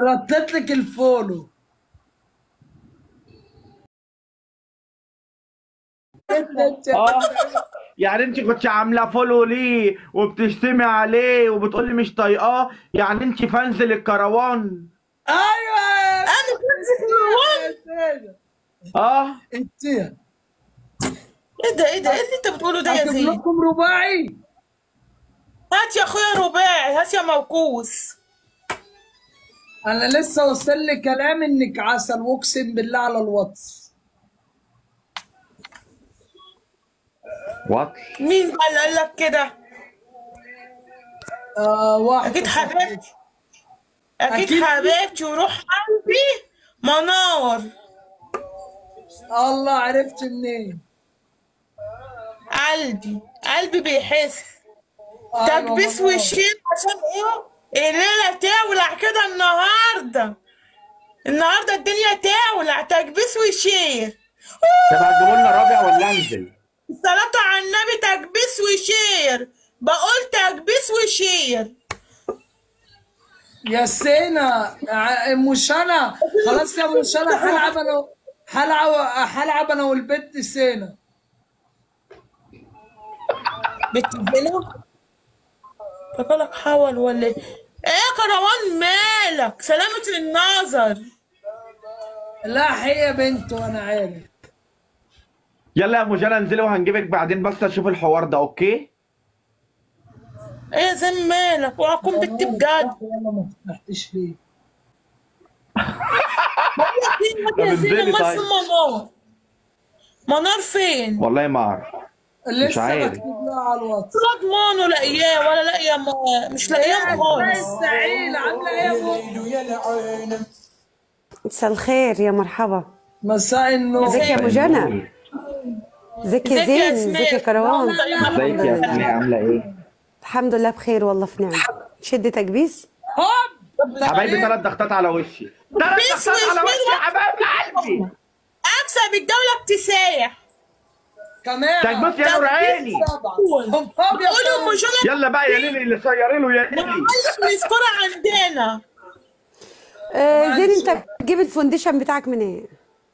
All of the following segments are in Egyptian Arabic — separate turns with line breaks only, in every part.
ردت لك الفولو
اه يعني انت كنت عامله فولو ليه وبتشتمي عليه وبتقولي مش طايقاه يعني انت فانز للكروان
ايوه
انا كنت مروان
اه
انت
ايه ده ايه ده ايه اللي انت بتقوله ده يا
اجيب
زين
لكم رباعي
هات يا اخويا رباعي هات يا موقوس
انا لسه وصل لي كلام انك عسل واقسم بالله على الواتس
وات
مين بقى اللي قال لك كده
آه واحد
اكيد حبيبتي اكيد
أكيد.
حبيبتي وروح قلبي منار
الله عرفت منين
قلبي قلبي بيحس
أيوة
تكبيس
والله.
وشين عشان ايه الليله تولع كده النهارده النهارده الدنيا تولع تكبيس وشير
طب هتجيبوا لنا رابع ولا انزل؟
الصلاة على النبي تكبيس وشير بقول تكبيس وشير
يا سينا ع- مش انا خلاص يا مش انا هلعب انا هلعب هلعب انا والبت سينا
بتزنق بالك حول ولا ايه ايه يا كروان مالك سلامة النظر
لا هي بنت وانا عارف
يلا يا مجانا انزلي وهنجيبك بعدين بس اشوف الحوار ده اوكي؟
ايه يا زين مالك وهكون بنت بجد
يلا ما فتحتش ليه
طب
يا زين
انزلي
ما
طيب.
منار منار فين؟
والله ما اعرف
لسه
عارف.
بكتب لها على الواتس
لا ضمانه لاقياه ولا لاقيه ما... مش لاقياه خالص
السعيد عامله ايه يا ابو
مساء الخير يا مرحبا
مساء النور
ازيك يا ابو جنى ازيك يا
ازيك يا
زين
اسماء؟
ازيك يا كروان
ازيك يا اسماء عامله ايه؟
الحمد لله بخير والله في نعم شد تكبيس
هوب
حبايبي ثلاث ضغطات على وشي ثلاث
بيس
ضغطات على
وش
وشي يا حبايب قلبي
اكسب الدولة اكتساح
كمان
طيب بص يا نور عيني
هم هم يا
قولوا مش انا
يلا بقى يا ليلي اللي صيري له يا ليلي
معلش السكورة عندنا
آه زين انت تجيب الفونديشن بتاعك من ايه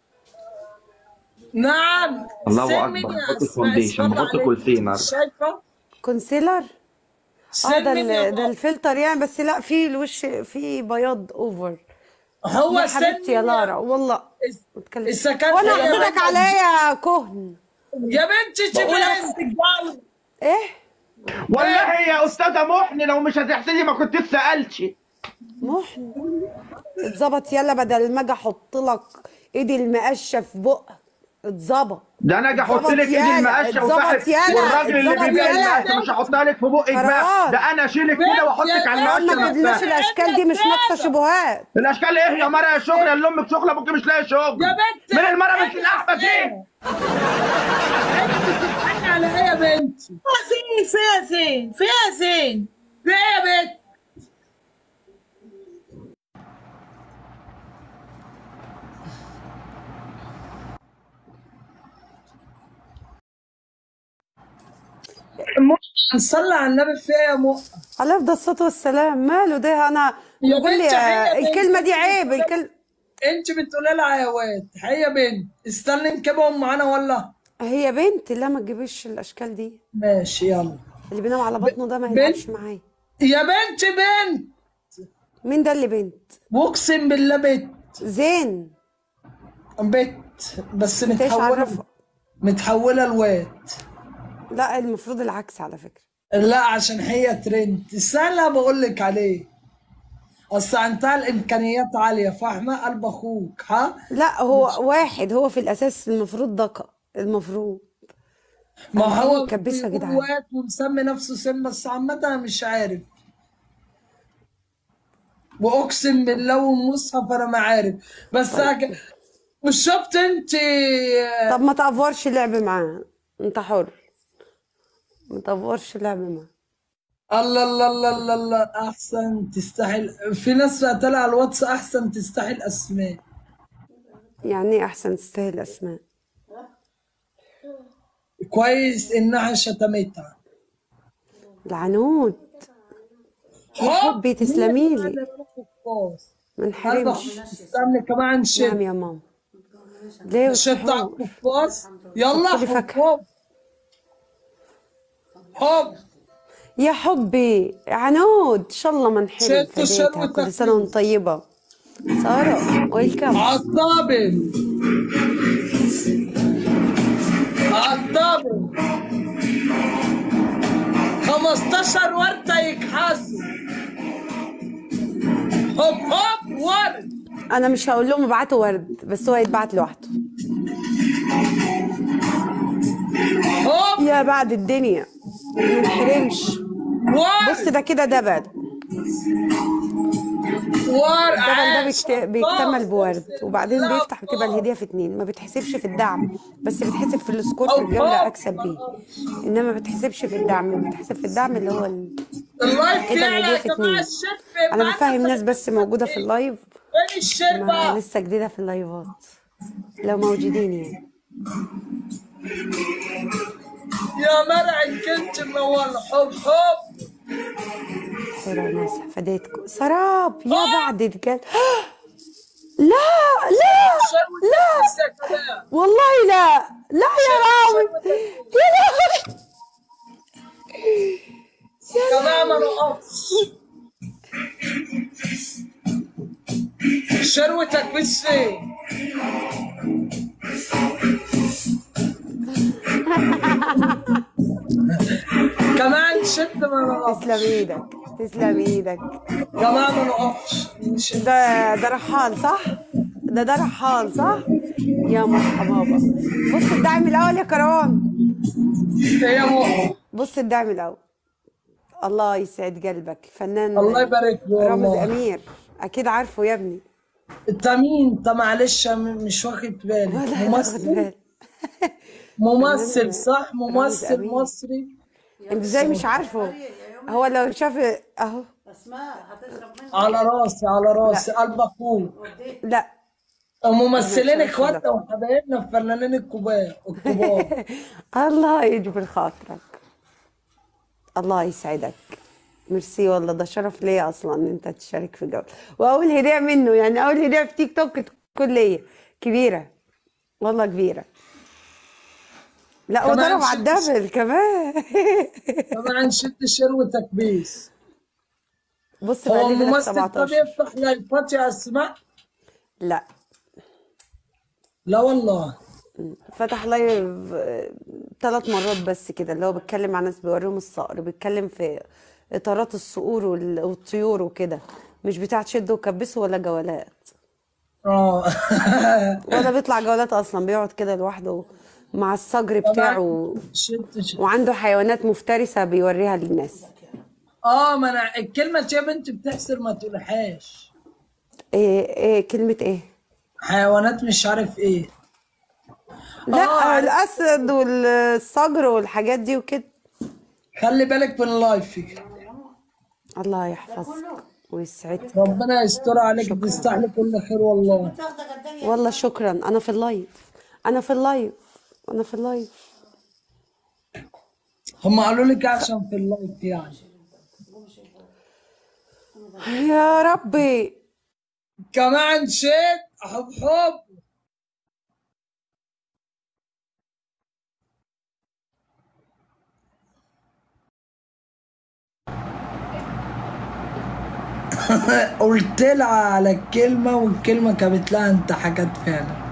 نعم
الله
سمي
أكبر.
يا
بحط
أسماء،
الفونديشن،
اسم
بحط
الله
كونسيلر.
عليك. شايفه
كونسيلر اه ده
سمي يا
ال- ده
بابا.
الفلتر يعني بس لا في الوش في بياض اوفر
هو
يا حبيبتي يا
سمي
لارا والله
إس-
اتكلم
إذا كان
وانا
هي
احسدك
بنت-
عليا كهن
يا بنتي
بقول
شباب
اكسب الدولة
ايه
والله يا استاذه محني لو مش هتحسدي ما كنت سالتش
محن اتظبط يلا بدل ما اجي احط لك ايدي المقشه في بقك اتظبط
ده انا اجي احط
اتظبط
لك ايدي
يالا،
المقشه
اتظبط
وصاحب
يالا،
والراجل اللي
اتظبط
بيبيع
يالا.
المقشه مش هحطها لك في بقك بقى
حرام.
ده انا اشيلك كده واحطك على
ما
المقشه
تجيبلناش
نفسها
الاشكال دي مش ناقصه شبهات
الاشكال ايه يا مرة يا شغل اللي امك شغل ابوك مش لاقي شغل
يا بنت
من المرة مش الاحمد ايه
بتضحكي على ايه يا بنتي
فيها زين فيها زين فيها زين
في ايه يا بنت نصلي على النبي في ايه يا مؤ
على افضل الصلاه والسلام ماله ده انا
يا
بقول لي
بنت حقيقة بنت.
الكلمه دي عيب الكل...
انت بتقولي لها يا واد هي بنت استني نكبهم معانا ولا
هي بنت لا ما تجيبيش الاشكال دي
ماشي يلا
اللي بينام على بطنه ده ما
بنت.
يلعبش معايا
يا بنت بنت
مين ده اللي بنت
واقسم بالله بنت
زين
بنت بس
انت ايش
متحوله
عرفك
متحوله الواد
لا المفروض العكس على فكره
لا عشان هي ترند السنة بقول لك عليه اصل عندها الامكانيات عاليه فاهمه قلب اخوك ها
لا هو واحد هو في الاساس المفروض دقة المفروض
ما هو
مكبسة يا
بيقول
جدعان.
واد ومسمي نفسه سم بس عامة انا مش عارف واقسم بالله والمصحف انا ما عارف بس هك... مش شفت انت
طب ما تقفرش لعب معاه انت حر ما تقفرش لعب معاه
الله الله الله الله الله احسن تستحي في ناس بعتلها على الواتس احسن تستحي الاسماء
يعني ايه احسن تستاهل اسماء
كويس انها شتمتها
العنود يا حبي تسلميلي ما
قلبك
نحرمش
استنى كمان
نعم
شد
يا ماما ليه
شد على
والسحور
القفاص يلا
كلي
حب
فاكهة.
حب حب
يا حبي عنود ان شاء الله ما نحرم
شد
فديتها
شروتك
كل سنه وانت طيبه ساره ويلكم
عالطابل عالطابل 15 وردة يكحسوا هوب هوب ورد
انا مش هقول لهم ابعتوا ورد بس هو يتبعت لوحده
هوب
يا بعد الدنيا ما نحرمش بص
ورد
ده كده دبل
ورد
الدبل ده
عاش.
بيكت- بيكتمل بورد وبعدين
لا
بيفتح بتبقى
الله.
الهديه في اتنين ما بتحسبش في الدعم بس بتحسب في السكور في الجوله اكسب بيه انما ما بتحسبش في الدعم بتحسب في الدعم اللي هو ال...
اللايف
كده
فعلا
الهديه
يا
في
جماعة
اتنين
الشرب
انا بفهم ناس بس موجوده في اللايف
فين
ما
الشربة
لسه جديده في اللايفات لو موجودين يعني
يا مرعي كنت منور حب حب
خير ناس فديتكم سراب يا بعد الجد لا لا
شروة
لا
الكيسة كمان
والله لا لا يا راوي يا لهوي
كمان ما نقص شروتك بالسين كمان شد ما نقص
تسلم ايدك تسلم ايدك
كمان ما نقص
ده ده رحال صح؟ ده ده رحال صح؟ يا مرحبا بابا بص الدعم الاول يا كروان
يا مؤمن
بص الدعم الاول الله يسعد قلبك فنان
الله يبارك له
رامز
والله
امير اكيد عارفه يا ابني
انت مين انت معلش م- مش واخد بالي
ولا أنا واخد
ممثل
بالي
ممثل صح
رامز
ممثل
أمين.
مصري
انت ازاي مش عارفه هو لو شاف اهو
على راسي على راسي قلب اخوه
لا
ممثلين
مش عارفة
اخواتنا وحبايبنا الفنانين الكبار الكبار
الله يجبر خاطرك الله يسعدك ميرسي والله ده شرف ليا اصلا ان انت تشارك في جو واول هديه منه يعني اول هديه في تيك توك تكون ليا كبيره والله كبيره لا
كمان
وضرب على
شفت-
الدبل كمان
طبعا شد شروتك بيس
بص
هو
بقى لك
الممثل ده
17
بيفتح لايفات يا اسماء
لا
لا والله
فتح لايف ثلاث مرات بس كده اللي هو بيتكلم مع ناس بيوريهم الصقر بيتكلم في اطارات الصقور وال- والطيور وكده مش بتاع شد وكبسه ولا جولات
اه
ولا بيطلع جولات اصلا بيقعد كده لوحده مع الصجر بتاعه
شد شد.
وعنده حيوانات مفترسة بيوريها للناس
اه ما انا الكلمه دي يا بنت بتحسر ما تقولهاش
ايه ايه كلمة ايه
حيوانات مش عارف ايه
لا
آه.
الاسد والصجر والحاجات دي وكده
خلي بالك من لايفك
الله يحفظك ويسعدك
ربنا يستر عليك تستحلي كل خير والله
والله شكرا انا في اللايف انا في اللايف انا في اللايف
هم قالوا لك عشان في اللايف يعني
يا ربي
كمان شيء حب حب قلت لها على الكلمة والكلمة كانت لها انت حاجات فعلا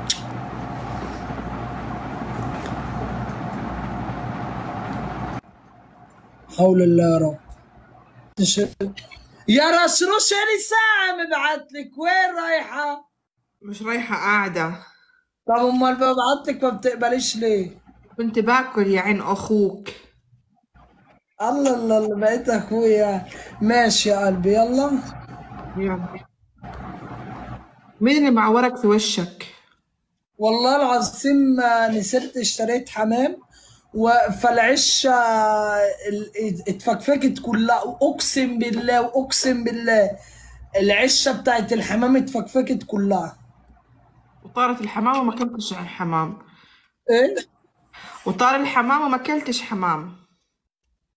حول الله يا رب تش- يا رشروش لي ساعة مبعت لك وين رايحة؟
مش رايحة قاعدة
طب امال ببعت لك ما بتقبليش ليه؟
كنت باكل يا عين أخوك
الله الله الله بقيت اخويا ماشي يا قلبي يلا
يلا مين اللي معورك في وشك؟
والله العظيم آه، نسيت اشتريت حمام و- فالعشة ال- اتفكفكت كلها اقسم بالله واقسم بالله العشة بتاعت الحمام اتفكفكت كلها
وطارت الحمام وما كلتش حمام
ايه؟
وطار الحمام وما كلتش حمام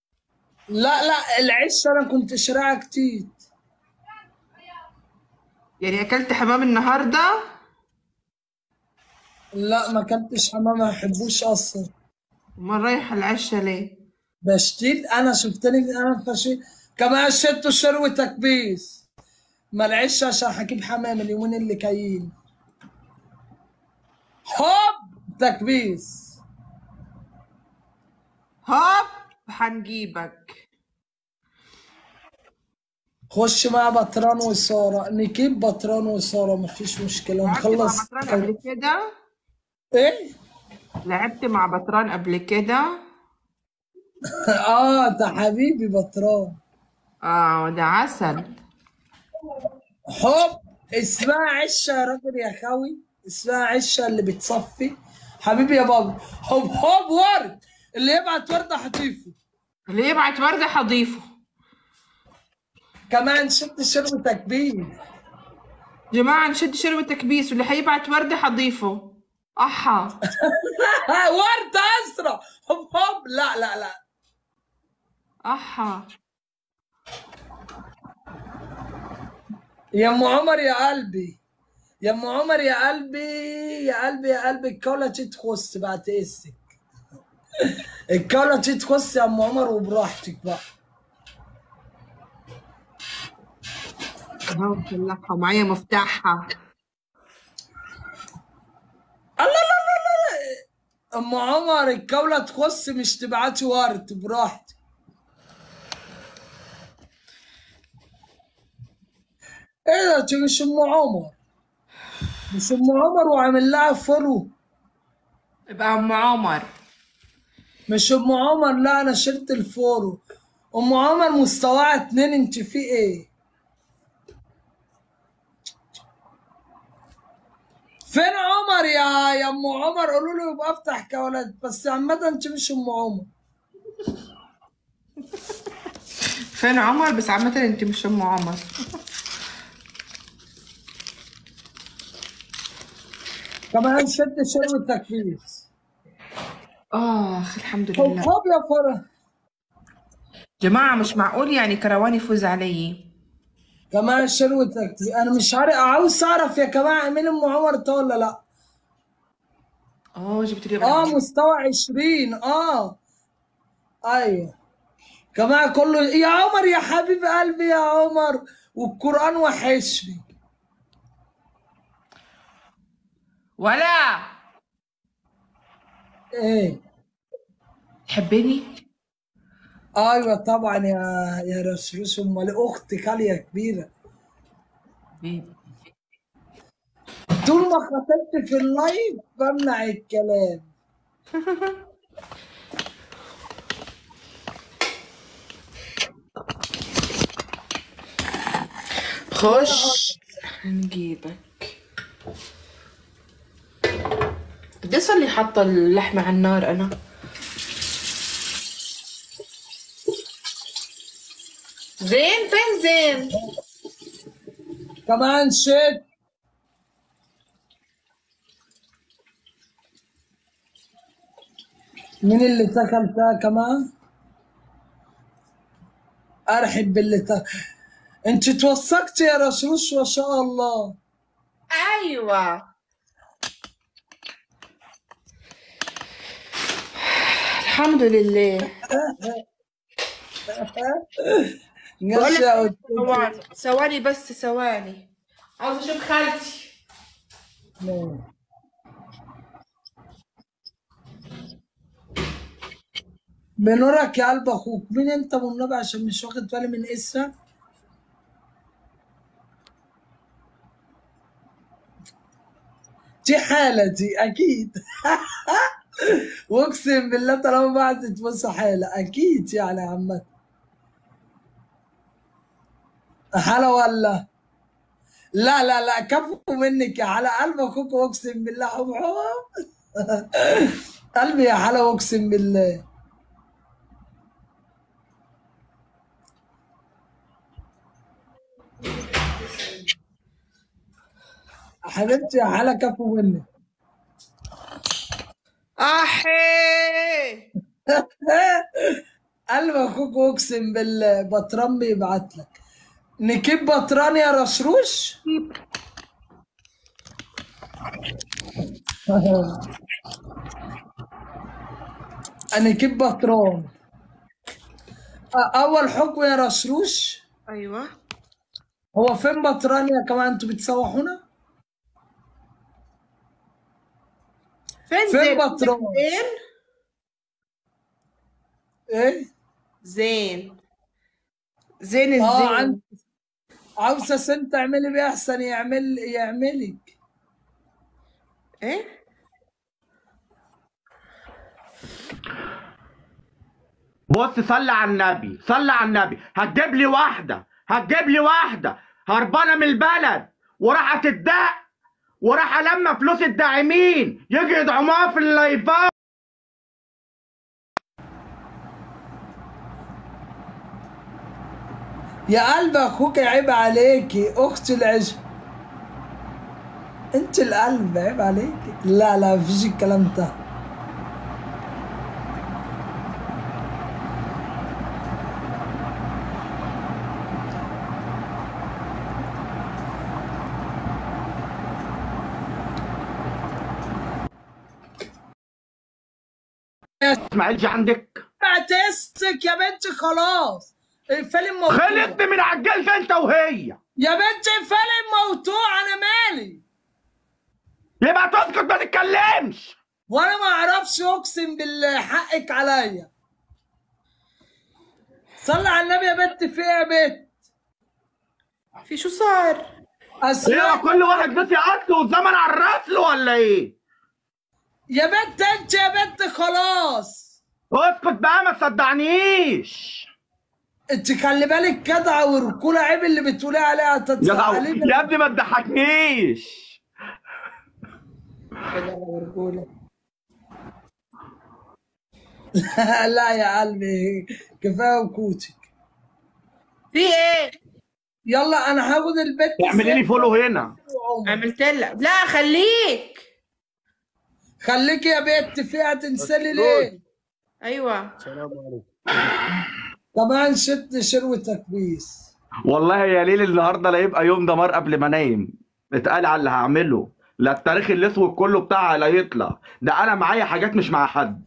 لا لا العشة انا كنت شاريها كتير
يعني اكلت حمام النهارده
لا ما اكلتش حمام ما بحبوش اصلا
امال رايح العشاء ليه
بشتيل انا شفتني انا فشي كمان شربت شرو تكبيس ما العش عشان هجيب حمام اليومين اللي جايين هوب تكبيس
هوب هنجيبك
خش مع بطران وسارة نجيب بطران وسارة مفيش مشكلة
لعبت مع
نخلص
بطران قبل كده
ايه
لعبت مع بطران قبل كده
اه ده حبيبي بطران
اه ده عسل
هوب اسمها عشة يا راجل يا خاوي اسمها عشة اللي بتصفي حبيبي يا بابا هوب هوب ورد اللي يبعت وردة هضيفه
اللي يبعت وردة هضيفه
كمان شفت شرب تكبير
جماعة نشد شرب تكبيس واللي هيبعت وردة هضيفه احا
ورد اسرع هوب هوب لا لا لا
احا
يا ام عمر يا قلبي يا ام عمر يا قلبي يا قلبي يا قلبي الكولة تخص بعد اسك الكولة تخص يا ام عمر وبراحتك بقى
اهو مطلعها ومعايا مفتاحها
الله لا لا لا لا ام عمر الكولة تخص مش تبعتي ورد براحتك ايه ده انت مش ام عمر مش ام عمر وعامل لها فولو
يبقى ام عمر
مش ام عمر لا انا شلت الفولو ام عمر مستواها اتنين انت في ايه فين عمر يا يا ام عمر قولوا له يبقى افتح كولات بس عامة انت مش ام عمر
فين عمر بس عامة انت مش ام عمر
كمان شد شرب التكبيس
اخ الحمد
هوب
لله
هوب يا فرح
جماعة مش معقول يعني كروان يفوز علي
كمان شرب التكبيس انا مش عارف عاوز اعرف يا جماعه مين ام عمر ده ولا لا
اه جبت لي
اه
رقم.
مستوى 20 اه ايوه كمان كله يا عمر يا حبيب قلبي يا عمر والقران وحشني
ولا
ايه
تحبني
ايوه طبعا يا يا رشروش امال اختي خاليه كبيره
حبيبي.
طول ما خطبت في اللايف بمنع الكلام
خش نجيبك قد صار لي حاطه اللحمه على النار انا زين فين زين
كمان شيت مين اللي تكل ده كمان ارحب باللي تكل انت توثقت يا رشروش ما شاء الله
ايوه الحمد لله
ماشي يا أستاذ.
ثواني ثواني بس ثواني عاوز اشوف خالتي
بنورك يا قلب اخوك مين انت والنبي عشان مش واخد بالي من اسمك دي حالة دي اكيد واقسم بالله طالما بعد تبص حالة اكيد يعني عامة حالة ولا لا لا لا كفوا منك يا حالة قلب اخوك واقسم بالله حب حب قلبي يا حالة واقسم بالله حبيبتي يا حالة كفوا منك
احي
قلب اخوك اقسم بالله بطران بيبعت لك نكيب بطران يا رشروش انا كيف بطرون أ- اول حكم يا رشروش
ايوه
هو فين بطرانيا كمان انتوا بتسوحونا
فين
فين
زين
بطرون؟
زين
ايه
زين زين
اه
الزين
عند عاوزة سنت تعملي بيه احسن يعمل يعملك
ايه
بص صلي على النبي صلي على النبي هتجيب لي واحده هتجيب لي واحده هربانه من البلد وراح تدق وراح لما فلوس الداعمين يجي يدعموها في اللايفات
يا قلب اخوك عيب عليكي اختي العش انت القلب عيب عليكي لا لا مفيش الكلام ده
اسماعيل عندك
بعتستك يا بنتي خلاص الفيلم موضوع
خلصت من عجلت انت وهي
يا بنتي الفيلم موضوع انا مالي
يبقى تسكت ما تتكلمش
وانا ما اعرفش اقسم بالله حقك عليا صلي على النبي يا بنت في ايه يا بنت
في شو صار
ايه
اسمع
كل واحد بس يقتل والزمن على الرسل ولا ايه
يا بنت انت يا بنت خلاص
اسكت بقى ما تصدعنيش
انت خلي بالك جدعه ورجوله عيب اللي بتقولي عليها
يا
تتزعلي
يا ابني ما تضحكنيش
لا يا قلبي كفايه وكوتك
في ايه
يلا انا هاخد البت
اعملي لي فولو هنا
عملت لك لا خليك
خليكي يا بنت فيها تنسلي ليه
ايوه
كمان شت شروة تكبيس
والله يا ليل النهارده لا يبقى يوم دمار قبل ما انام اتقال على اللي هعمله لا التاريخ الاسود كله بتاعها لا يطلع ده انا معايا حاجات مش مع حد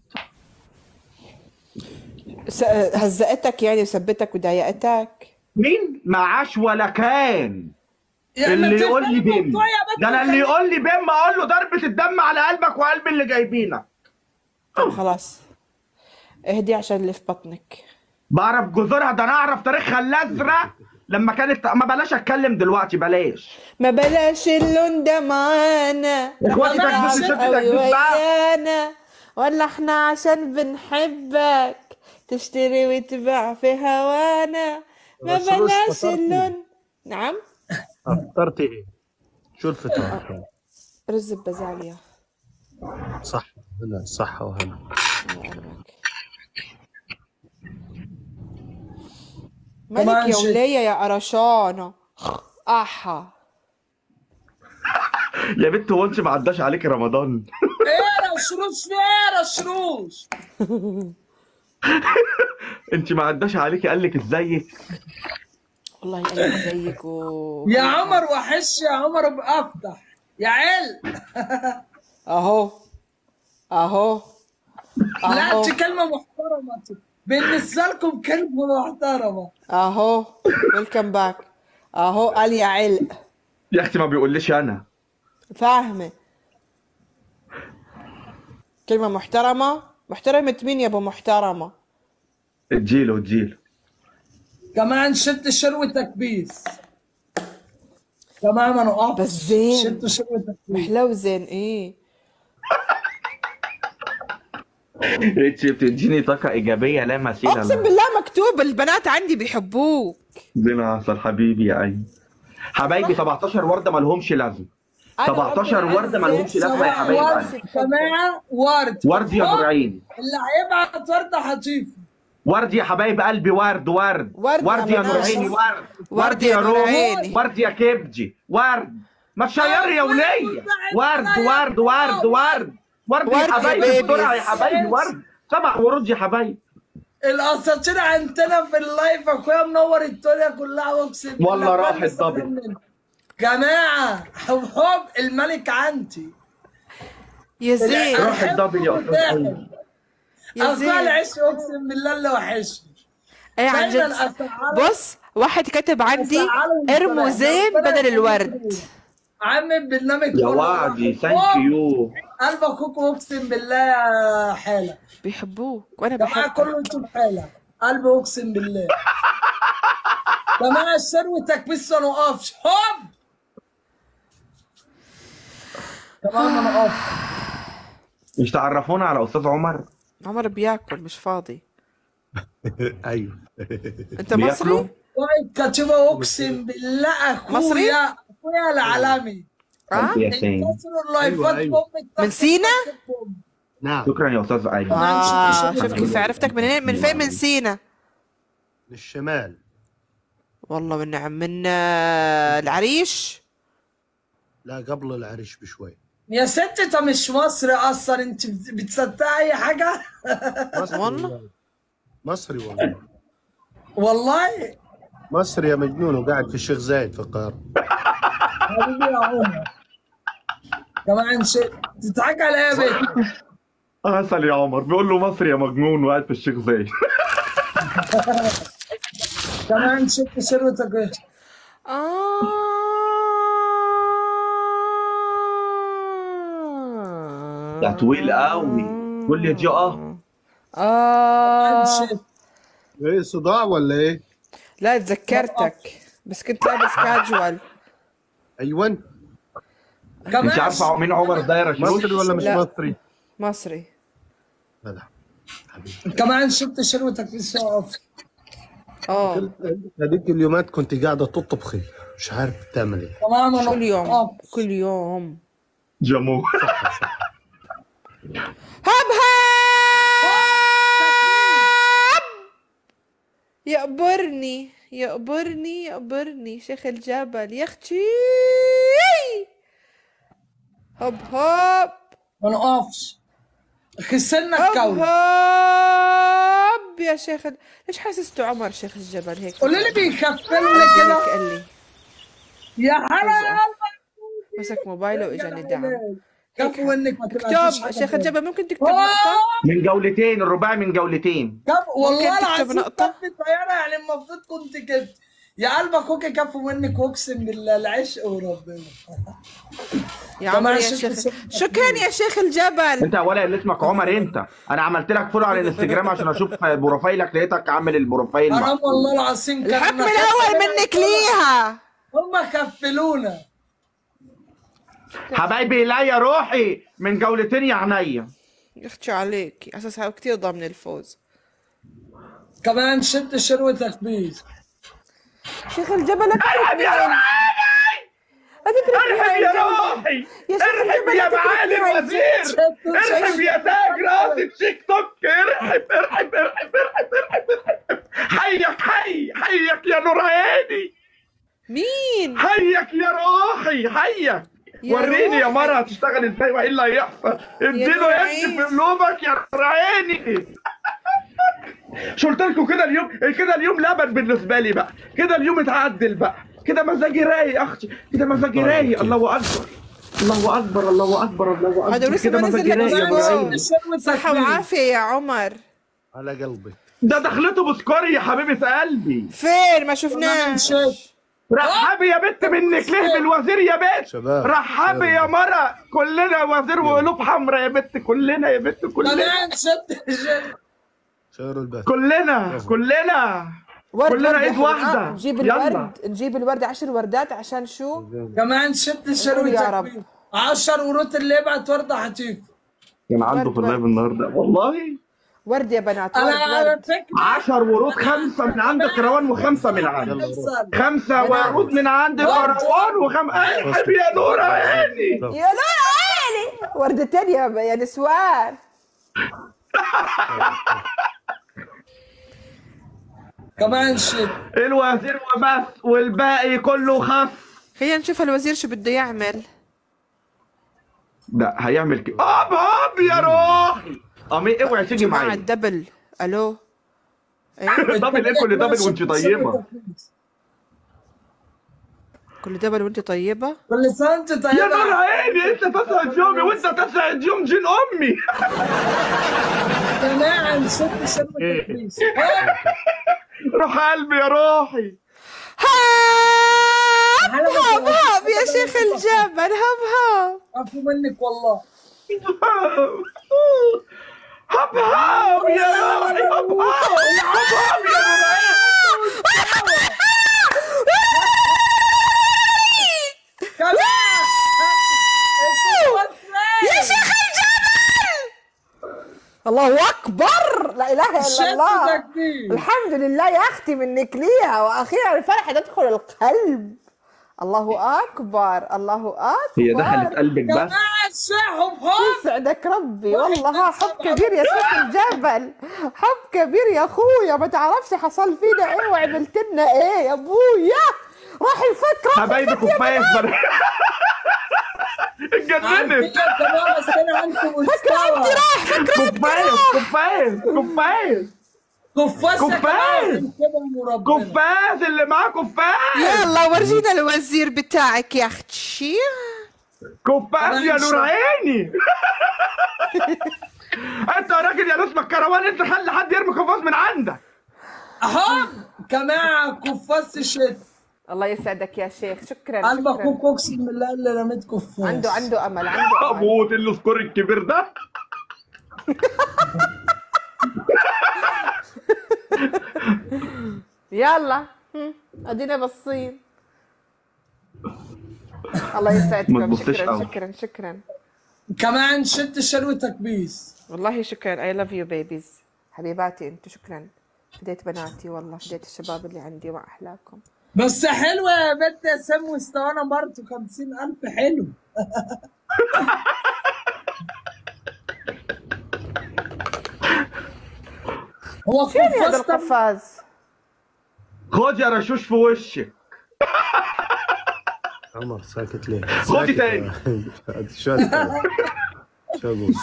س- هزقتك يعني وثبتك وضايقتك
مين معاش ولا كان
يا ما
اللي يقول لي
تفهمي
بيم
الموضوع يا بنت
ده انا اللي
وخلي-
يقول لي بيم اقول له ضربة الدم على قلبك وقلب اللي جايبينك
طب خلاص اهدي عشان اللي في بطنك
بعرف جذورها ده انا اعرف تاريخها الازرق لما كانت ما بلاش اتكلم دلوقتي بلاش
ما بلاش اللون ده معانا
اخواتي
بلاش
تكبيس الست
قوي
تكبيس بقى
ويانا ولا احنا عشان بنحبك تشتري وتبيع في هوانا ما
بس روش
بلاش
فطرتي.
اللون نعم
فطرتي ايه؟ شو الفطار؟
رز ببازاليا
صح هلا صحة وهلا
مالك
كمان
يا
شيء.
ولية يا قرشانة احا
يا بنت هو انت ما عداش عليكي رمضان
ايه يا رشروش في ايه يا رشروش
انت ما عداش عليكي قال لك ازيك
والله قلبي زيك و...
يا عمر وحش يا عمر بافتح يا عيل
اهو اهو
لا
اهو
انت كلمه محترمه بالنسبه لكم كلمه محترمه
اهو ويلكم باك اهو قال يا علق
يا اختي ما بيقوليش انا
فاهمة كلمة محترمة محترمة مين يا ابو محترمة
اديله اديله
كمان شد شروة تكبيس كمان ما نقف
بس زين
شدوا شروة تكبيس
محلو زين ايه
انت بتديني طاقة إيجابية لا مثيل
اقسم
لها
بالله مكتوب البنات عندي بيحبوك
زين عسل حبيبي يا عيني حبايبي 17 وردة ما لهمش لازمة
أنا
17
ربنا
وردة ما لهمش لازمة يا حبايب
ورد
قلبي
جماعة ورد
ورد يا
آه،
نور عيني
اللي هيبعت ورد هتشوفه
ورد يا حبايب قلبي ورد ورد
ورد
ورد
يا
يا نور
منى.
عيني ورد
ورد يا نور
روح
عيني.
ورد يا كبجي ورد ما تشيري يا ولية ورد ورد ورد ورد ورد
ورد
يا
يا
حبايبي
بيبي.
بسرعة يا حبايبي ورد سبع ورود يا حبايبي
الاساطير عندنا في اللايف اخويا منور الدنيا كلها اقسم بالله
والله راح
كل
الدبل.
سلام منه. جماعة حب حب الملك عندي
يا زين
روح الدبل يا استاذ ايمن
يا
اصلا
زين
العيش اقسم بالله اللي وحشني
ايه عن
دايما
جد
أفعال-
بص واحد كتب عندي
أفعال
ارموا
الفرح.
زين
ربنا
بدل
يخليك.
الورد
عم البرنامج
يا
كله
وعدي
واحد.
ثانك يو
قلب اخوك اقسم بالله يا حاله
بيحبوك وانا
جماعه
بحبك
كله انتم حاله قلب اقسم بالله جماعه ثروتك بس ما نقفش هوب تمام ما نقفش
مش تعرفونا على استاذ عمر
عمر بياكل مش فاضي
ايوه
انت
بياكلوا؟
مصري
وايد كاتبه اقسم بالله اخويا
مصري؟
اخويا العالمي
اه
يا سين
انتصروا اللايفات
أيوة، أيوة.
بأمك
من سينا؟
نعم
شكرا يا استاذ ايمن
اه شوف كيف عرفتك منين من فين من سينا
للشمال
والله من نعم من آه، العريش
لا قبل العريش بشوي
يا ست انت مش مصري اصلا انت بت- بتصدق اي حاجه
مصري
والله؟
مصري والله
والله
مصري يا مجنون وقاعد في الشيخ زايد في القاهرة
حبيبي يا عمر كمان شيء تضحك على ايه يا بنت
اسال يا عمر بيقول له مصري يا مجنون وقاعد في الشيخ زايد
كمان شيء ثروتك ايه
اه
ده طويل قوي كل دي اه
كمان
اه
شيء
ايه صداع ولا ايه؟
لا تذكرتك بس كنت لابس كاجوال
ايوه
كمان
انت عارفه مين عمر ده يا رشوش
مصري ولا مش
لا.
مصري؟
مصري
لا لا حبيبي
كمان شفت ثروتك في السقف
اه
هذيك اليومات كنت قاعدة تطبخي مش عارف تعمل ايه
تمام انا
كل يوم
آه.
كل يوم
جمو
هب هب يقبرني يقبرني يقبرني شيخ الجبل يا اختي هب هب
ما نقفش خسرنا
هب
الكون
هب يا شيخ ال- ليش حاسسته عمر شيخ الجبل هيك
قولي لي بيخفلوا لي كده
قال لي
يا حلا يا
مسك موبايله واجاني دعم
كفو انك ما تبقاش
اكتب شيخ الجبل ممكن تكتب نقطة
من جولتين الرباعي من جولتين
كف والله
ممكن تكتب
العظيم
نقطة؟
كف الطيارة يعني المفروض كنت كده يا قلب اخوك كفو منك واقسم بالله العشق وربنا
يا
كمان
عمر يا
شكل
شيخ
شكل
شكرا يا شيخ الجبل
انت اولا اللي اسمك عمر انت انا عملت لك فولو على الانستجرام عشان اشوف بروفايلك لقيتك عامل البروفايل
حرام
مع-
والله العظيم كان
الحكم
أنا
الاول
خفلنا-
منك ليها
هم خفلونا
حبايبي لا يا روحي من جولتين يا عينيا
يخشى عليك اساسها كتير ضامن الفوز
كمان شد شروتك بيز
شيخ الجبل لا
ارحب يا
تترك
روحي
لا تترك
ارحب يا روحي
يا شيخ
ارحب
الجبل
يا
لا
معالي
تترك
الوزير ارحب يا تاج راس التيك توك ارحب ارحب ارحب ارحب ارحب ارحب حيك حي حيك يا نور عيني
مين
حيك يا روحي حيك
يا
وريني يا
روحي.
مرة هتشتغل ازاي وايه اللي هيحصل اديله
نور
يد
عيني.
في قلوبك يا نور عيني شو قلت لكم كده اليوم كده اليوم لبن بالنسبه لي بقى كده اليوم اتعدل بقى كده مزاجي رايق اختي كده مزاجي
طيب،
رايق
أوكي.
الله اكبر الله اكبر الله اكبر الله
هذا
اكبر
لسه
كده
ما نزل
مزاجي
لك
رايق يا نور
أسبوع.
عيني
صحة وعافية يا عمر
على قلبي
ده دخلته بسكري يا حبيبه قلبي
فين ما شفناش
رحبي يا بنت منك ليه بالوزير يا بنت
شباب.
رحبي يا مرة كلنا وزير وقلوب حمراء يا بنت كلنا يا بنت كلنا
كمان شد شد
شغلوا البث
كلنا كلنا كلنا ايد واحدة
نجيب
يلا.
الورد نجيب الورد عشر وردات عشان شو
كمان شد
يا
شروتك
رب.
بيز 10 ورود اللي يبعت ورده هتشوف
كان عنده في
ورد.
اللايف النهارده والله
ورد يا بنات ورد
انا على
ورد
فكره
10 ورود خمسة من عند كروان وخمسة من عندي
خمسة.
خمسة
بنات.
ورود من عند كروان وخمسة الحب يا نور عيني
يا لا عيني وردتين يا يا نسوان
كمان شد
الوزير وبس والباقي كله خف
خلينا نشوف الوزير شو بده يعمل
ده هيعمل كده اب اب يا روحي امي اوعي تيجي
مع
معايا
الدبل الو ايه
دبل ايه كل دبل وانت طيبه
كل ده وانت طيبة
كل سنه وانت
يا نور
طيبه
عيني انت تسعد يومي وانت تسعد يوم جين امي
يا جماعه نشد شرب التكبيس
روح قلبي يا روحي
هاب
هلا
هاب
بك.
هاب يا شيخ الجبل هاب هاب
عفو منك والله
هب هب يا روحي هب هب هب هب يا نور عيني
كمان
يا شيخ الجبل الله اكبر لا اله الا
شد
الله
تكبير
الحمد لله يا اختي منك ليها واخيرا الفرحه تدخل القلب الله اكبر الله اكبر
هي دخلت قلبك بس
جماعه الشيخ بخير
يسعدك ربي والله حب كبير يا شيخ الجبل حب كبير يا اخويا ما تعرفش حصل فينا ايه وعملت لنا ايه يا ابويا راح الفكره
حبايبي خفاف بر- اتجننت
يا جماعه بس انا عندكم مستوى
كفايه كفايه كفايه
كفاس يا جماعه
كفاس.
من كده وربنا
كفاز اللي معاه كفاز
يلا ورجينا الوزير بتاعك يا اختي
كفاز يا نور عيني انت يا راجل يا لوس الكروان انت خلي حد يرمي كفاز من عندك
اهو جماعه كفاس الشت
الله يسعدك يا شيخ شكرا
قلب
شكرا
اخوك اقسم بالله اللي رميت كفاس
عنده عنده امل عنده امل
اموت السكور الكبير ده
يلا هم، ادينا باصين الله
ما
يسعدكم
تبصيش
شكرا
أوي.
شكرا شكرا
كمان شت شلوة تكبيس
والله شكرا اي لاف يو بيبيز حبيباتي انتم شكرا فديت بناتي والله فديت الشباب اللي عندي وما احلاكم
بس حلوة يا بنت يا سام مستوانا برضه 50000 حلو هو
فين هذا
كفاس طب-
القفاز
خد يا رشوش في وشك
عمر ساكت ليه؟
خدي
ساكت.
تاني.
شو أتكلم؟ شو اقول؟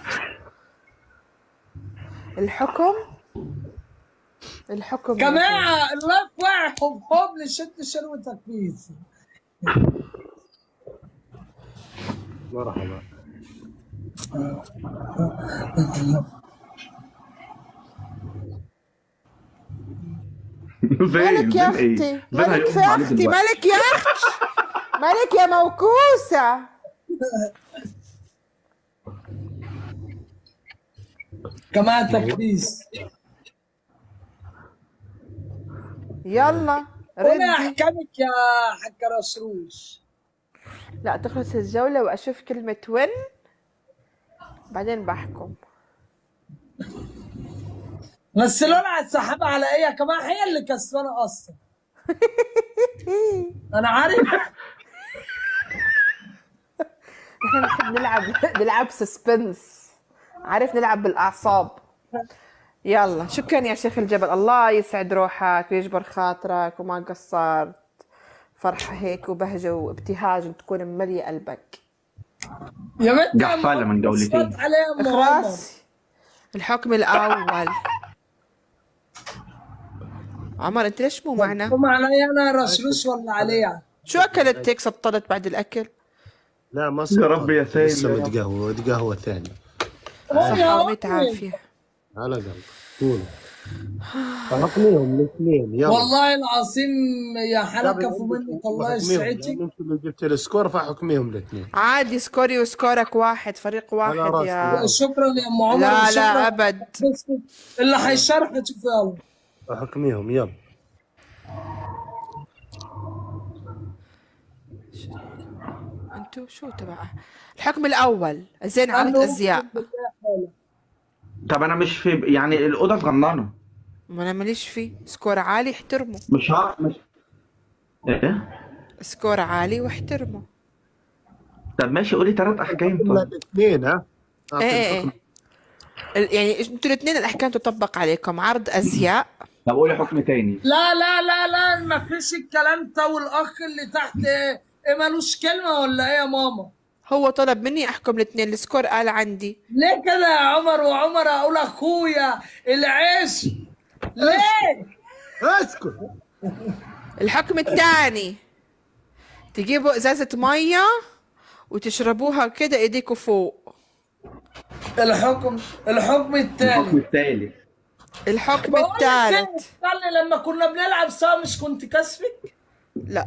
الحكم الحكم
جماعة اللايف واقع حب حب لشت شلوة تكبيس
مرحبا
مالك يا اختي مالك يا اختي مالك يا اختي مالك يا موكوسه
جماعة تكبيس
يلا
قولي
ردي
احكامك يا حاج رشروش
لا تخلص الجولة وأشوف كلمة وين بعدين بحكم
بس لولا السحابة على ايه يا جماعة هي اللي كسبانة اصلا انا عارف
احنا نحب نلعب نلعب سسبنس عارف نلعب بالأعصاب يلا شكرا يا شيخ الجبل الله يسعد روحك ويجبر خاطرك وما قصرت فرحة هيك وبهجة وابتهاج وتكون مملية قلبك
يا بنت
قحفالة من جولتين.
صوت عليها أم عمر.
اخراس الحكم الأول عمر انت ليش مو معنا؟
هم علي انا رشروش ولا عليها
شو اكلت هيك سطلت بعد الاكل؟
لا ما
يا رب يا سيد
لسه
يا رب.
متقهوى متقهوى ثاني
صحة وميت عافية
على قلب قول رقميهم الاثنين يلا
والله العظيم يا حلا كفو منك الله
حكميهم.
يسعدك
لأن انت اللي جبت السكور فحكميهم الاثنين
عادي سكوري وسكورك واحد فريق واحد
راسي.
يا
شكرا يا ام عمر
لا
وشكراً.
لا ابد
بس اللي هيشرح شوف يلا
حكميهم يلا
انتو شو تبع الحكم الاول زين عرض ازياء
طب انا مش في يعني الاوضه صغننه
ما انا ماليش فيه سكور عالي احترمه
مش ها مش ايه
سكور عالي واحترمه
طب ماشي قولي ثلاث احكام طب
الاثنين ها
ايه ايه ايه ال- يعني انتوا الاثنين الاحكام تطبق عليكم عرض ازياء
طب قولي حكم تاني
لا لا لا لا ما فيش الكلام ده والاخ اللي تحت ايه إيه مالوش كلمه ولا ايه يا ماما
هو طلب مني احكم الاثنين السكور قال عندي
ليه كده يا عمر وعمر اقول اخويا العيش ليه
اسكت
الحكم الثاني تجيبوا ازازة مية وتشربوها كده ايديكوا فوق
الحكم الحكم
الحكم
التالي
الثالث
الحكم
بقول لك إيه،
الثالث
استنى لما كنا بنلعب سوا مش كنت كسفك
لا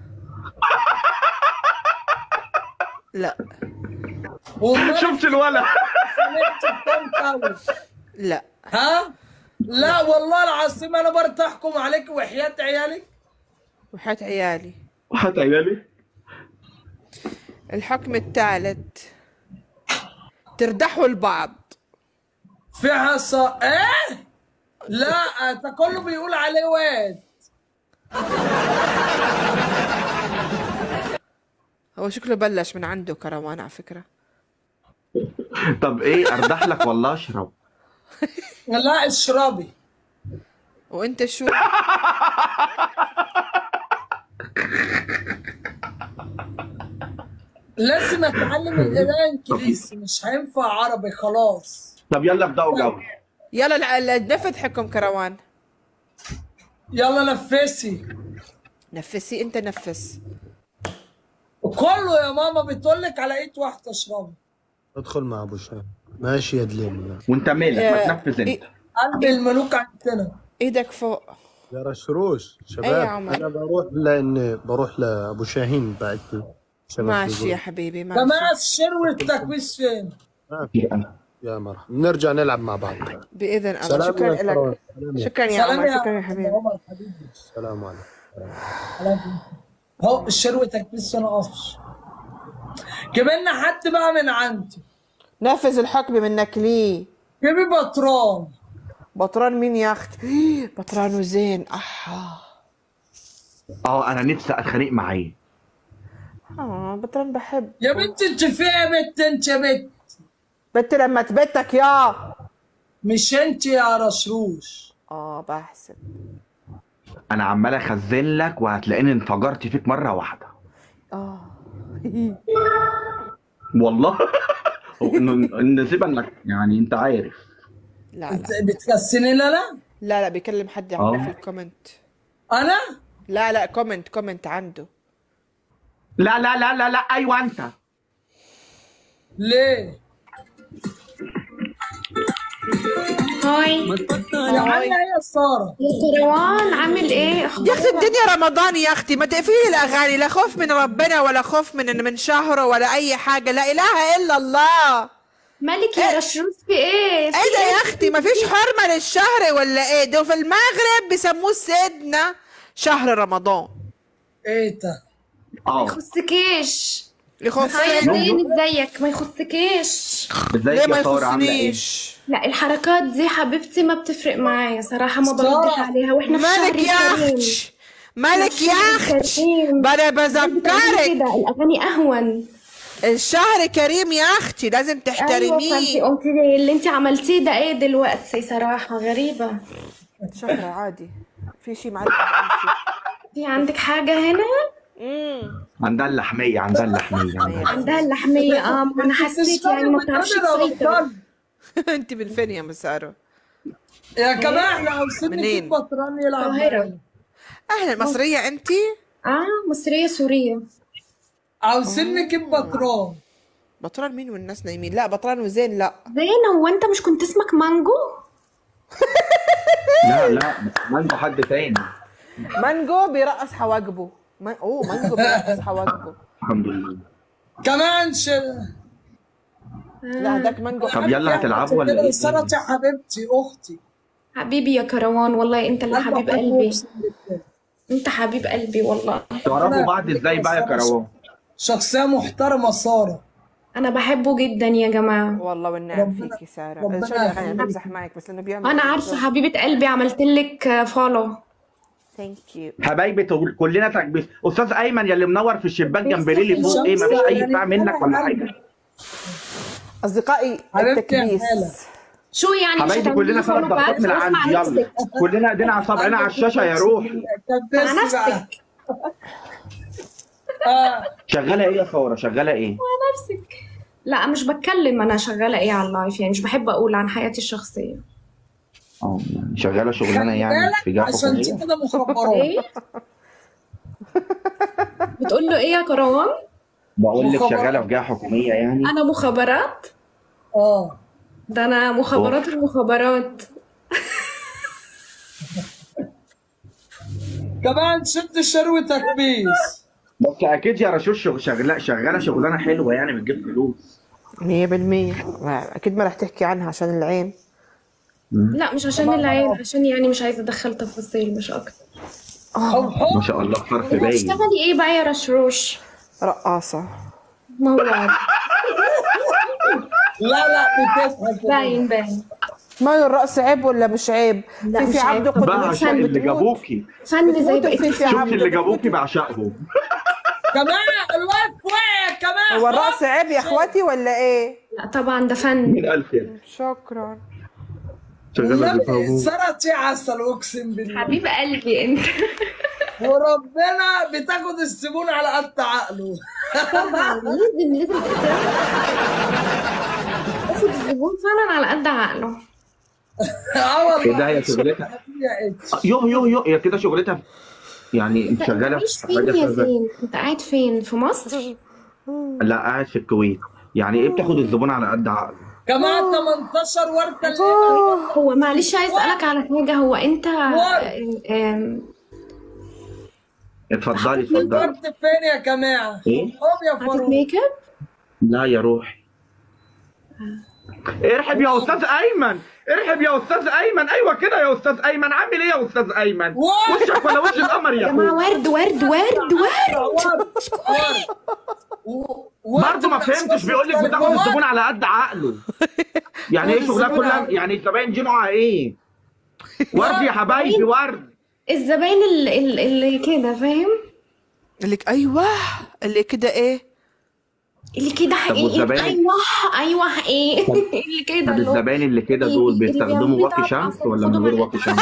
لا
وما
شفت الولد
سمعت بكام كاوي
لا
ها لا والله العظيم انا برضه احكم عليك وحياة عيالك
وحياة عيالي
واحد عيالي
الحكم الثالث تردحوا البعض
في حصى ايه لا ده كله بيقول عليه واد
هو شكله بلش من عنده كروان على فكرة
طب ايه اردح لك والله اشرب
لا اشربي
وانت شو
لازم اتعلم القراءة انجليزي مش هينفع عربي خلاص
طب يلا ابدأوا جو
يلا الع- النفذ حكم كروان
يلا نفسي
نفسي انت نفس
وكله يا ماما بتقول لك على ايد واحده اشربي
ادخل مع ابو شهاب ماشي يا دليل
وانت مالك ما
يا-
تنفذ انت
إيه-
قلب الملوك عندنا
ايدك فوق
يا رشروش
أي يا
شباب
عمر.
انا بروح لان بروح لابو شاهين بعد شباب
ماشي
بيقولوا.
يا حبيبي ماشي
جماعه الشر والتكبيس فين؟
يا مرحبا نرجع نلعب مع بعض
باذن الله
سلام
شكرا
يا كروان.
لك
سلام يا-
شكرا يا
سلام
عمر
يا
شكرا يا حبيبي
عمر حبيبي
السلام عليكم
سلام. هو الشر والتكبيس انا قفش جيب لنا حد بقى من عندي
نفذ الحكم منك ليه
جيبي بطران
بطران مين يا اختي بطران وزين احا
اه انا نفسي اتخانق معاه
اه بطران بحب
يا بنت انت فيها يا بنت انت يا بنت
بنت لما تبتك يا
مش انت يا رشروش
اه بحسب
انا عمال اخزن لك وهتلاقيني انفجرت فيك مره واحده
اه
والله هو انه النسيب انك يعني انت عارف
لا
انت
لا
بتكسني لا لا
لا لا بيكلم حد
آه.
عنده في الكومنت
انا
لا لا كومنت كومنت عنده
لا لا لا لا لا ايوه انت
ليه
هاي
يا عم يا ساره
يا كروان عامل ايه
يا اختي الدنيا رمضان يا اختي ما تقفلي الاغاني لا خوف من ربنا ولا خوف من من شهره ولا اي حاجه لا اله الا الله
مالك يا رشروش في ايه
ايه ده يا اختي ما فيش حرمه للشهر ولا ايه ده في المغرب بيسموه سيدنا شهر رمضان
ايه ده
ما
اه
يخصكيش
يخص
هاي يا زين ازيك ما يخصكيش
ليه
ازيك
ما
يا ساره عامله ايه
يخصنيش
لا الحركات دي حبيبتي ما بتفرق معايا صراحة ما بردش عليها واحنا في شهر
مالك يا
كريم
اختي مالك يا اختي
كريم.
انا
بتعملي
بذكرك
كده الاغاني اهون
الشهر كريم يا اختي لازم
ايوه فانتي
تحترميه
قلتي لي اللي انت عملتيه ده ايه دلوقتي صراحة غريبة
شهر عادي في شيء معلق بأمشي.
في عندك حاجة هنا
امم
عندها اللحميه عندها اللحميه
عندها اللحمية اه ما انا حسيت يعني ما بتعرفش تسيطر
انت من فين يا مسارة
يا جماعه احنا عاوزين
منين؟
نجيب بطران يلعب
القاهرة.
معانا.
اهلا مصرية انت
اه مصرية سورية
عاوزين نجيب بطران
بطران مين والناس نايمين لا بطران وزين لا
زين هو انت مش كنت اسمك مانجو
لا لا ما عنده حد تاني
مانجو بيرقص حواجبه ما... اوه مانجو بيرقص حواجبه
الحمد لله
كمان ش...
لا هداك مانجو
طب يلا هتلعبوا ولا ايه؟
ساره يا حبيبتي اختي
حبيبي يا كروان والله انت اللي حبيب
أنا
قلبي
أقسم بالله.
انت حبيب قلبي والله
تعرفوا بعض ازاي بقى يا كروان
شخصيه محترمه ساره
انا بحبه جدا يا جماعة
والله والنعم
ربنا-
فيكي سارة
ربنا
شو انا
يخليك.
بمزح معك بس لانه بيعمل
انا عارفة حبيبة قلبي عملت لك فولو
ثانك يو
حبايبي تقول- كلنا تكبيس استاذ ايمن يا اللي منور في الشباك جنب ليلي فوق ايه مفيش اي بتاع منك ولا حاجه
اصدقائي
حبيبتي يا
التكبيس
هالة.
شو يعني مش
حبايبي
هتعملي
كلنا
فولو
ثلاث ضغطات
باك
من
خلاص مع
عندي يلا
نفسك
كلنا ايدينا على صابعنا على الشاشه يا روح
مع
كبسي بقى.
نفسك
آه.
شغاله ايه يا ساره شغاله ايه
نفسك لا مش بتكلم انا شغالة ايه على اللايف يعني مش بحب اقول عن حياتي الشخصية
اه يعني شغاله شغلانه
خلي
يعني
بالك
في جهه
عشان انت
حكوميه
كده مخبرات
ايه بتقول له ايه يا كروان
بقول لك
مخابرات.
شغاله في جهه حكوميه يعني
انا مخابرات
اه
ده انا مخابرات المخابرات
كمان شد شروتك بيس
بس اكيد يا رشوش شغ- شغاله شغاله شغلانه حلوه يعني بتجيب فلوس
مية بالمية أكيد ما رح تحكي عنها عشان العين
لا مش عشان العين عشان يعني مش عايزه ادخل تفاصيل مش اكتر
حب
ما
حب
شاء الله حرف باين
بتشتغلي ايه بقى يا رشروش
رقاصة
موال
لا لا بتضحك
باين باين
ماله الرقص عيب ولا مش عيب؟
لا،
في
مش
في
عيب.
عبده
بعشق
قدوتي
اللي
بتموت
جابوكي
فن زي
بتموت
بقيت
في في
شفتي اللي
عبده
جابوكي بعشقهم
كمان الواقف وقع كمان
هو الرقص عيب يا اخواتي ولا ايه؟
لا طبعا ده فن
مين قال كده
شكرا
شغاله
والنبي
بيفهموا
سرطي عسل اقسم بالله
حبيب قلبي انت
وربنا بتاخد الزبون على قد عقله
طبعا لازم لازم تاخد الزبون فعلا على قد عقله
اه والله
ايه ده هي شغلتها
يا اتش
يو يو يو هي كده شغلتها يعني انت
انت
شغاله
عايش
في
فين
حاجه
يا
كذا
زين انت قاعد فين في مصر
لا قاعد في الكويت يعني ايه بتاخد الزبون على قد عقله
كمان 18 ورده اللي
هو معلش عايز اسالك على حاجه هو انت
ورد.
آم،
اتفضلي اتفضلي
الورد فين يا جماعه
ايه
حب يا
حاطط
فاروق
ميك اب
لا يا روحي ارحب يا استاذ ايمن ارحب يا استاذ ايمن ايوه كده يا استاذ ايمن عامل ايه يا استاذ ايمن
واو.
وشك ولا وش القمر
يا
يا
جماعه
اخويا
ورد ورد ورد ورد
ورد ورد و- ورد
برضه ما فهمتش بيقول لك بتاخد الزبون على قد عقله يعني ايه شغلها كلها يعني الزباين دي نوعها ايه ورد يا حبايبي ورد
الزباين اللي, اللي اللي كده فاهم
اللي ك- ايوه اللي كده ايه؟
اللي كده حقيقي
والزباين؟
ايوه ايوه ايه اللي كده
طب
اللي هو-
الزباين اللي كده دول
اللي
بيستخدموا
بيعملوا
واقي
ده
شمس
أصلاً
ولا من
خدوا
غير
بالك.
واقي شمس؟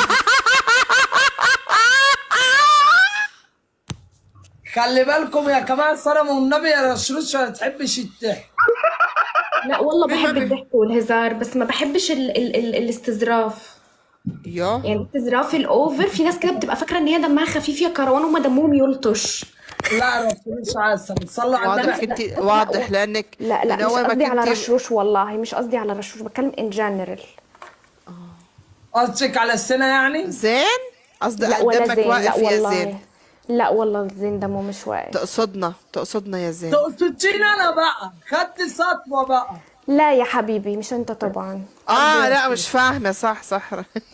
خلي بالكم يا جماعه سلام والنبي يا رشروش ما تحبش الضحك
لا والله بحب الضحك والهزار بس ما بحبش ال ال ال الاستظراف
يا
يعني الاستظراف الاوفر في ناس كده بتبقى فاكره ان هي دمها خفيف يا كروان وما دمهم يلطش
لا رشروش عسل صلى على
واضح
النبي
انت واضح لانك
لا لا
من
مش
أول ما
قصدي على
كنتي-
رشروش والله مش قصدي على رشروش بتكلم ان جنرال
قصدك على السنه يعني
زين قصدي
لا ولا
دمك
زين لا
واقف يا
والله
زين
لا والله زين دمه مش واقف
تقصدنا تقصدنا يا زين
تقصدين انا بقى خدت سطوه بقى
لا يا حبيبي مش انت طبعا
اه لا مش فاهمه صح صح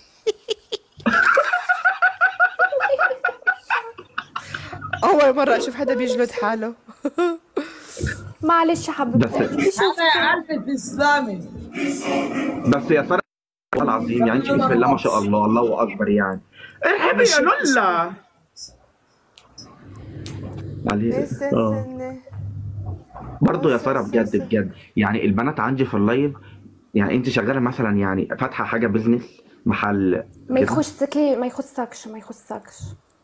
اول مره اشوف حدا بيجلد حاله
معلش يا حبيبتي
بس
انا يا قلبي تسلمي
بس يا ساره والله العظيم يعني انت بسم الله ما شاء الله الله اكبر يعني ارحبي يا لولا معلش اه برضه يا ساره بجد بجد يعني البنات عندي في اللايف يعني انت شغاله مثلا يعني فاتحه حاجه بيزنس محل
ما
كده؟
يخصك ما يخصكش ما يخصكش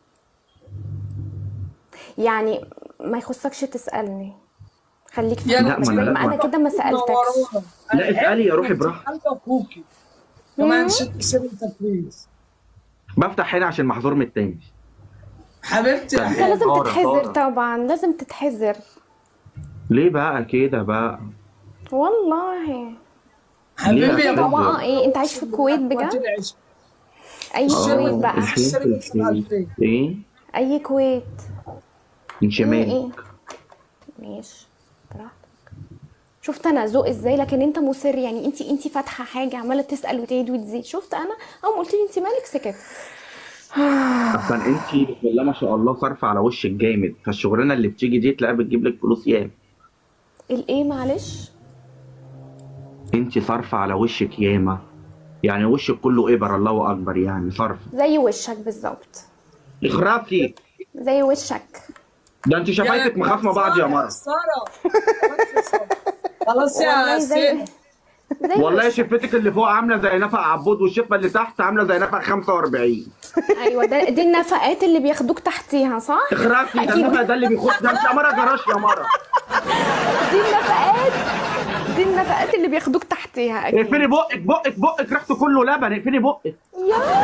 يعني ما يخصكش تسألني خليك في
يعني
لا، ما
حالك
أنا
زي ما
لازم-
انا كده ما سألتكش
لا اسالي يا روحي براحتك
قلب اخوكي كمان شد شريطه كويس
بفتح هنا عشان محظور من التاني
حبيبتي يا
انت
حبيبتي
لازم
طارق،
تتحذر
طارق.
طبعا لازم تتحذر
ليه بقى كده بقى
والله
حبيبي يا
ليه؟
بابا
طبعا ايه انت عايش في الكويت بجد اي كويت بقى
الحين في الكويت. ايه
اي كويت
من
ايه
شمال
ايه ماشي براحتك شفت انا ذوق ازاي لكن انت مصر يعني انت انت فاتحه حاجه عماله تسال وتعيد وتزيد شفت انا اول ما قلت لي انت مالك سكت
اصلا انت بسم الله ما شاء الله صارفه على وشك جامد فالشغلانه اللي بتيجي دي تلاقيها بتجيب لك فلوس ياما
الايه معلش
انت صارفه على وشك ياما يعني وشك كله ابر الله اكبر يعني صرف
زي وشك بالظبط
اخرافي
زي وشك
ده انت شفايفك مخاصمه بعض يا مره
ساره خلاص يا
والله زي
سيدي
زي
والله
وشك.
شفتك اللي فوق عامله زي نفق عبود والشفه اللي تحت عامله زي نفق 45
ايوه ده دي النفقات اللي بياخدوك تحتيها صح
اخرافي ده النفق ده اللي بيخش ده انت يا مره جراش يا مره
دي النفقات دي النفقات اللي بياخدوك تحتيها اكيد
اقفلي بقك بقك بقك ريحته كله لبن اقفلي بقك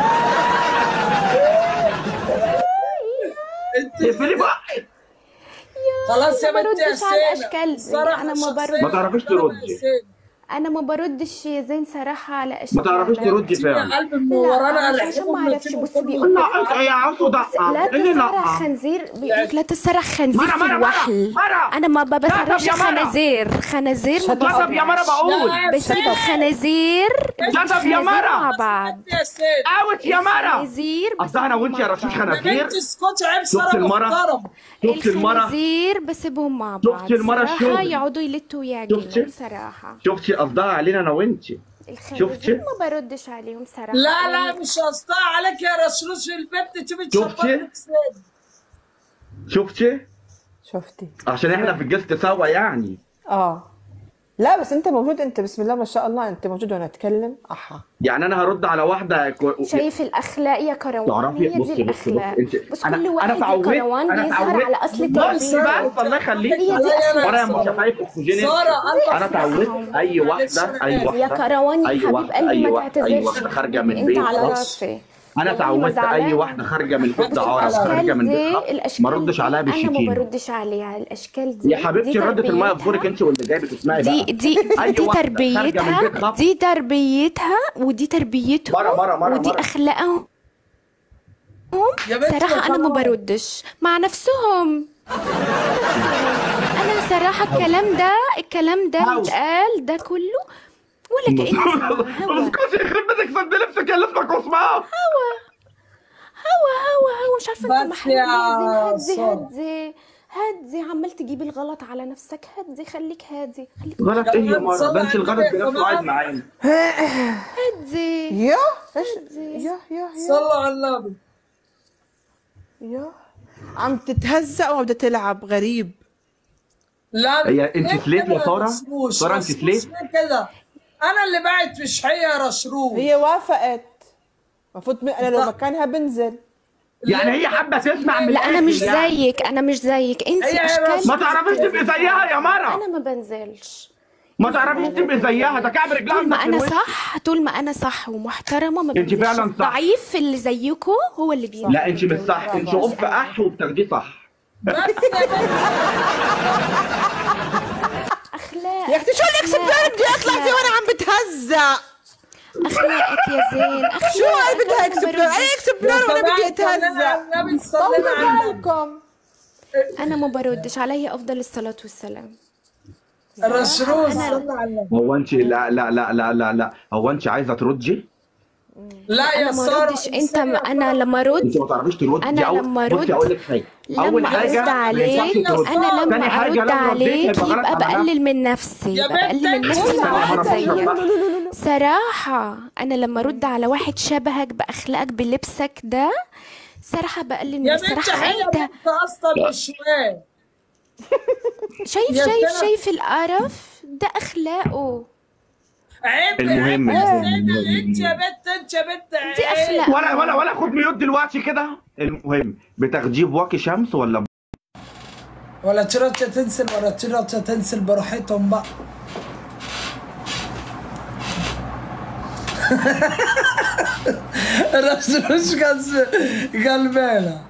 انت
اقفلي بقك
خلاص يا
ما
بنت يا
بردش على
سيدة
الاشكال دي
الصراحة
انا ما
الشخصية
برد
ما تعرفيش
محترمة
تردي.
يا سيدة.
انا ما بردش يا زين صراحه على اشكال
ما تعرفيش تردي
يا
فعلا
قلب منورانا
لا
على
عشان ما اعرفش بص
لا
بيقول
انت يا عصو ده
لا
اللي
تصرخ
لا
خنزير بيقول لك لا تصرخ خنزير
مرة-
في
مرة- مرة-
الوحل
مرة.
انا ما بصرخش
يا مرة.
خنازير خنازير ما
شطب يا مرة
بصرخش.
بقول
بسيب الخنازير
شطب يا
خنازير
مرة.
مع بعض
يا سيدة
اوت يا مرة
الخنازير
اصل انا وانت يا
مع
رشيش
بعض.
يا
خنازير
بنت اسكتي عيب
شفت
سارة
المرة؟
محترم
شفت المرة
الخنازير بسيبهم مع
شفت
بعض
المرة
صراحة
الشغل؟
يقعدوا يلتوا ويعجنوا
شفتي؟
صراحة
شفتي قصدها علينا انا وانت
الخنازير
شفتي؟
ما بردش عليهم صراحة
لا لا مش قصدها عليك يا رشروش البنت تبي
شفتي؟
تشبطك سيدة
شفتي
شفتي
عشان احنا في الجست سوا يعني
اه لا بس انت موجود انت بسم الله ما شاء الله انت موجود وانا اتكلم احا
يعني انا هرد على واحده كو...
شايف الاخلاق يا كروان
تعرفي
هي
بصي
دي
بصي بصي
الاخلاق
انت
بس
انا
كل
انا
واحد يا
اتعودت
كروان
انا
بيظهر
اتعودت
على اصل
بس
تربيته
بس الله يخليك
هي دي
وانا
اخلاق
مش شايف اكسجين
سارة
انا اتعودت اي واحده اي واحده
يا كروان يا
اي
حبيب
واحده
قلبي
اي
ما
واحده اي
تعتذرش
واحده خارجه من
انت
بيت
على
خلاص
راسي
انا
والله ما
اتعودت اي
زعلانة.
واحده خارجه من البيت
بس
عرب خارجه
الاشكال
من
دي
بيت ما
الاشكال
ردش
دي
عليها
انا ما
بالشتيمه
بردش عليها الاشكال دي
يا حبيبتي
دي
ردت الميه في
تربيتها.
دورك انت واللي جاي بتسمعي
دي
بقى
دي
أي
دي
واحدة خارجة من
تربيتها
بيت خبط.
دي تربيتها ودي تربيتهم
مرة- مرة- مرة-
ودي
مرة.
اخلاقهم
يا بنت
صراحة أنا ما
خلاص.
بردش مع نفسهم أنا صراحة الكلام ده الكلام ده
هاو.
اتقال ده كله ولا كأني سامعة هوا
اسكتي يخرب بيتك سد نفسك اللي اسمك عثمان
هوا هوا هوا مش عارفة أنت
بس
محروق
يا
ليه هدي
سارة.
هدي هدي عمال تجيب الغلط على نفسك هدي خليك هادي خليك
غلط ايه يا
كمان
مره
صلى
ده انت
على
الغلط
النبي يا
بنفسه قاعد
جماعة.
معانا
هدي
يا ايش يا يا يا
صلوا على النبي
يا عم تتهزأ وعم بدها تلعب غريب
لا
هي انت
ليه
سليت
كده
يا سارة؟
رشروش؟
سارة انت
رشروش
سليت؟
ليه كده انا اللي بعت في شحية يا رشروش
هي وافقت المفروض م- انا لو مكانها بنزل
يعني هي حابه تسمع من
لا أنا مش
الآخر يعني.
زيك أنا مش زيك أنت
هي- هي
أشكال
ما تعرفيش تبقي زيها يا مره
أنا ما بنزلش
ما تعرفيش تبقي زيها ده كعب رجلها
طول ما
عندك
انا
في الوش.
صح طول ما انا صح ومحترمه ما
انت
بنزلش.
فعلا صح.
ضعيف في اللي زيكم هو اللي بينزل
لا انت مش صح انت قف اح وبتاخديه صح
بس يا بنت
اخلاق
يا اختي شو الاكسبلور بدي اطلع فيه وانا عم بتهزأ
اخلاقك يا زين اخلاقك
شو هاي بدها
أنا
اكسبلور
بردش.
اي اكسبلور وانا بدي
صلينا
اتهزأ
على النبي صلينا على النبي
بالكم
انا ما بردش علي افضل الصلاه والسلام
الرشروش صلى على النبي
هو انت لا لا لا لا لا لا هو انت عايزه تردي
لا يا
انا ما
سارة
ردش انت ما انا لما
انت
ارد
ما تعرفيش تردي
أنا
أول-
لما أرد-
بصي اقول لك حاجه اول
لما
حاجه
ارد
ما
عليك
ينفعش تردي.
انا
تاني
لما
حاجة
ارد
لو رديت
عليك
هيبقى غلط
يبقى
على
بقلل من نفسي
يا
بقلل من
بنت
نفسي مع
أنت-
واحد زيك
لا
صراحة أنا لما أرد على واحد شبهك بأخلاقك بلبسك ده صراحة بقلل من
يا بنت
الصراحة
هي
أنت
بنت اصلا مش شوية
شايف
يا
شايف
سلام.
شايف القرف ده أخلاقه
عيب
المهم-
عيب يا
المهم-
سيدة
المهم-
انت يا بنت انت يا بنت
دي
عيب
أخلاق
ولا ولا ولا خد ميوت دلوقتي كده المهم بتاخديه بواقي شمس ولا
ولا تشرطة تنسل ولا تشرطة تنسل براحتهم بقى الرشروش قلبانة